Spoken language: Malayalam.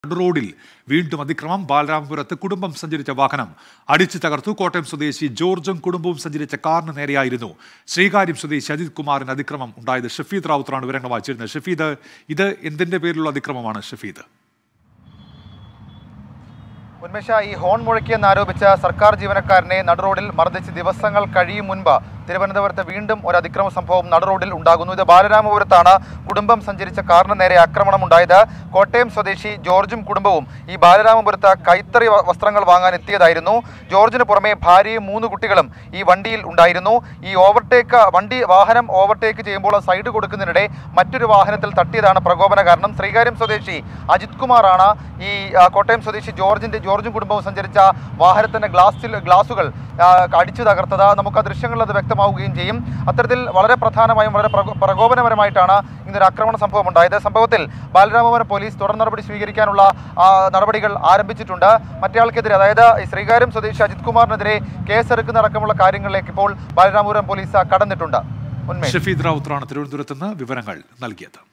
റോഡിൽ വീണ്ടും അതിക്രമം ബാലരാമപുരത്ത് കുടുംബം സഞ്ചരിച്ച വാഹനം അടിച്ചു തകർത്തു കോട്ടയം സ്വദേശി ജോർജും കുടുംബവും സഞ്ചരിച്ച കാറിന് നേരെയായിരുന്നു ശ്രീകാര്യം സ്വദേശി അജിത് കുമാറിന് അതിക്രമം ഉണ്ടായത് ഷഫീദ് റാവുത്തറാണ് വിവരങ്ങൾ വായിച്ചിരുന്നത് ഷഫീദ് ഇത് എന്തിന്റെ പേരിലുള്ള അതിക്രമമാണ് ഷഫീദ് ഉന്മേഷ ഈ ഹോൺ മുഴക്കിയെന്നാരോപിച്ച സർക്കാർ ജീവനക്കാരനെ നടുറോഡിൽ മർദ്ദിച്ച് ദിവസങ്ങൾ കഴിയും മുൻപ് തിരുവനന്തപുരത്ത് വീണ്ടും ഒരു അതിക്രമ സംഭവം നടുറോഡിൽ ഉണ്ടാകുന്നു ഇത് ബാലരാമപുരത്താണ് കുടുംബം സഞ്ചരിച്ച കാറിന് നേരെ ആക്രമണം ഉണ്ടായത് കോട്ടയം സ്വദേശി ജോർജും കുടുംബവും ഈ ബാലരാമപുരത്ത് കൈത്തറി വ- വസ്ത്രങ്ങൾ വാങ്ങാൻ എത്തിയതായിരുന്നു ജോർജിന് പുറമെ ഭാര്യയും മൂന്ന് കുട്ടികളും ഈ വണ്ടിയിൽ ഉണ്ടായിരുന്നു ഈ ഓവർടേക്ക് വണ്ടി വാഹനം ഓവർടേക്ക് ചെയ്യുമ്പോൾ സൈഡ് കൊടുക്കുന്നതിനിടെ മറ്റൊരു വാഹനത്തിൽ തട്ടിയതാണ് പ്രകോപന കാരണം ശ്രീകാര്യം സ്വദേശി അജിത് കുമാറാണ് ഈ ആ, കോട്ടയം സ്വദേശി ജോർജിന്റെ ജോർജും കുടുംബവും സഞ്ചരിച്ച വാഹനത്തിന്റെ ഗ്ലാസിൽ ഗ്ലാസുകൾ ആ, അടിച്ചു തകർത്തത് നമുക്ക് ആ ദൃശ്യങ്ങളിൽ അത് വ്യക്തമാവുകയും ചെയ്യും അത്തരത്തിൽ വളരെ പ്രധാനമായും വളരെ പ്രകോ- പ്രകോപനപരമായിട്ടാണ് ഇന്നൊരു ആക്രമണ സംഭവം ഉണ്ടായത് സംഭവത്തിൽ ബാലരാമപുരം പോലീസ് തുടർ നടപടി സ്വീകരിക്കാനുള്ള ആ, നടപടികൾ ആരംഭിച്ചിട്ടുണ്ട് മറ്റേയാൾക്കെതിരെ അതായത് ഈ ശ്രീകാര്യം സ്വദേശി അജിത് കുമാറിനെതിരെ കേസെടുക്കുന്ന അടക്കമുള്ള കാര്യങ്ങളിലേക്ക് ഇപ്പോൾ ബാലരാമപുരം പോലീസ് കടന്നിട്ടുണ്ട് ഉന്മേഷ് ഷഫീദ് റാവുത്തറാണ് തിരുവനന്തപുരത്ത് നിന്ന് വിവരങ്ങൾ നൽകിയത്